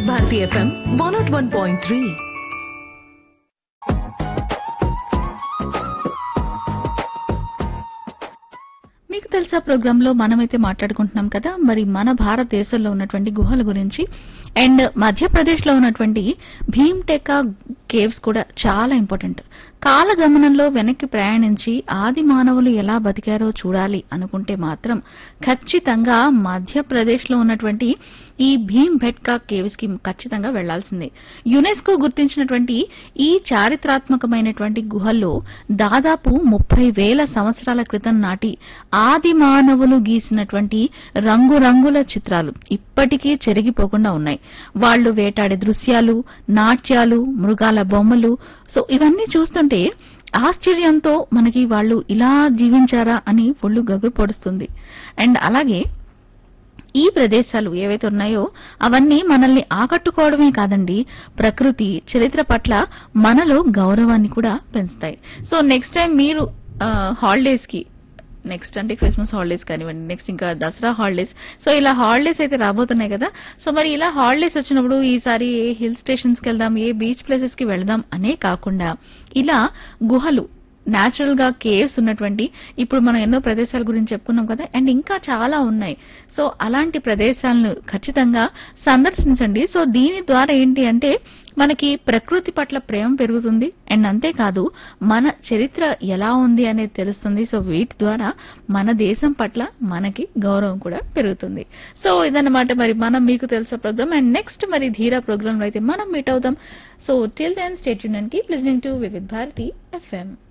Bharati FM one nought one point three మీకు తెలుసా programme లో మనమైతే మాట్లాడుకుంటున్నాం కదా మరి మన భారతదేశంలో ఉన్నటువంటి గుహల గురించి అండ్ మధ్యప్రదేశ్ లో ఉన్నటువంటి భీమ్టెకా కేవ్స్ కూడా చాలా ఇంపార్టెంట్ కాలగమనంలో వెనక్కి ప్రయాణించి ఆది మానవులు ఎలా బతికారో చూడాలి అనుకుంటే మాత్రం ఖచ్చితంగా మధ్యప్రదేశ్ లో ఉన్నటువంటి ఈ భీమ్ భెట్కా కేవ్స్ కి ఖచ్చితంగా వెళ్లాల్సిందే యునెస్కో గుర్తించినటువంటి ఈ చారిత్రాత్మకమైనటువంటి గుహల్లో దాదాపు ముప్పై వేల సంవత్సరాల క్రితం నాటి ఆది మానవులు గీసినటువంటి రంగురంగుల చిత్రాలు ఇప్పటికీ చెరిగిపోకుండా ఉన్నాయి వాళ్ళు వేటాడే దృశ్యాలు నాట్యాలు మృగాల బొమ్మలు సో ఇవన్నీ చూస్తుంటే ఆశ్చర్యంతో మనకి వాళ్ళు ఇలా జీవించారా అని ఒళ్ళు గగురు పొడుస్తుంది అండ్ అలాగే ఈ ప్రదేశాలు ఏవైతే ఉన్నాయో అవన్నీ మనల్ని ఆకట్టుకోవడమే కాదండి ప్రకృతి చరిత్ర పట్ల మనలో గౌరవాన్ని కూడా పెంచుతాయి సో నెక్స్ట్ టైం మీరు హాలిడేస్ కి నెక్స్ట్ అంటే క్రిస్మస్ హాలిడేస్ కానివ్వండి నెక్స్ట్ ఇంకా దసరా హాలిడేస్ సో ఇలా హాలిడేస్ అయితే రాబోతున్నాయి కదా సో మరి ఇలా హాలిడేస్ వచ్చినప్పుడు ఈసారి ఏ హిల్ స్టేషన్స్ కి వెళ్దాం ఏ బీచ్ ప్లేసెస్ కి వెళ్దాం అనే కాకుండా ఇలా గుహలు నేచురల్ గా కేవ్స్ ఉన్నటువంటి ఇప్పుడు మనం ఎన్నో ప్రదేశాల గురించి చెప్పుకున్నాం కదా అండ్ ఇంకా చాలా ఉన్నాయి సో అలాంటి ప్రదేశాలను ఖచ్చితంగా సందర్శించండి సో దీని ద్వారా ఏంటి అంటే మనకి ప్రకృతి పట్ల ప్రేమ పెరుగుతుంది అండ్ అంతేకాదు మన చరిత్ర ఎలా ఉంది అనేది తెలుస్తుంది సో వీటి ద్వారా మన దేశం పట్ల మనకి గౌరవం కూడా పెరుగుతుంది సో ఇదన్నమాట మరి మనం మీకు తెలుసా ప్రోగ్రామ్ అండ్ నెక్స్ట్ మరి ధీరా ప్రోగ్రామ్ లో అయితే మనం మీట్ అవుతాం సో టిల్ దెన్ స్టేట్ యూనియన్ keep listening to Vividh Bharati FM